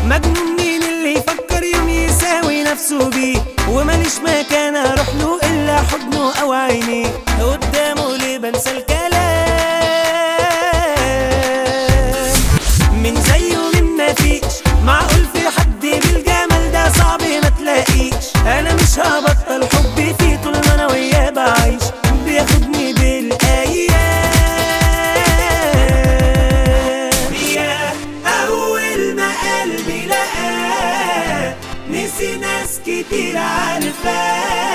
مجنون مين اللي يفكر يوم يساوي نفسه بيه وماليش مكان اروح له الا حضنه او عينيه قدامه ليه بنسى الكلام من زيه من مفيش معقول في حد بالجمال ده صعب ما تلاقيش انا مش هبطل حبي فيه طول ما انا وياه بعيش بياخدني بالايام يا اول ما قلبي لقاه نسي ناس كتير عارفاه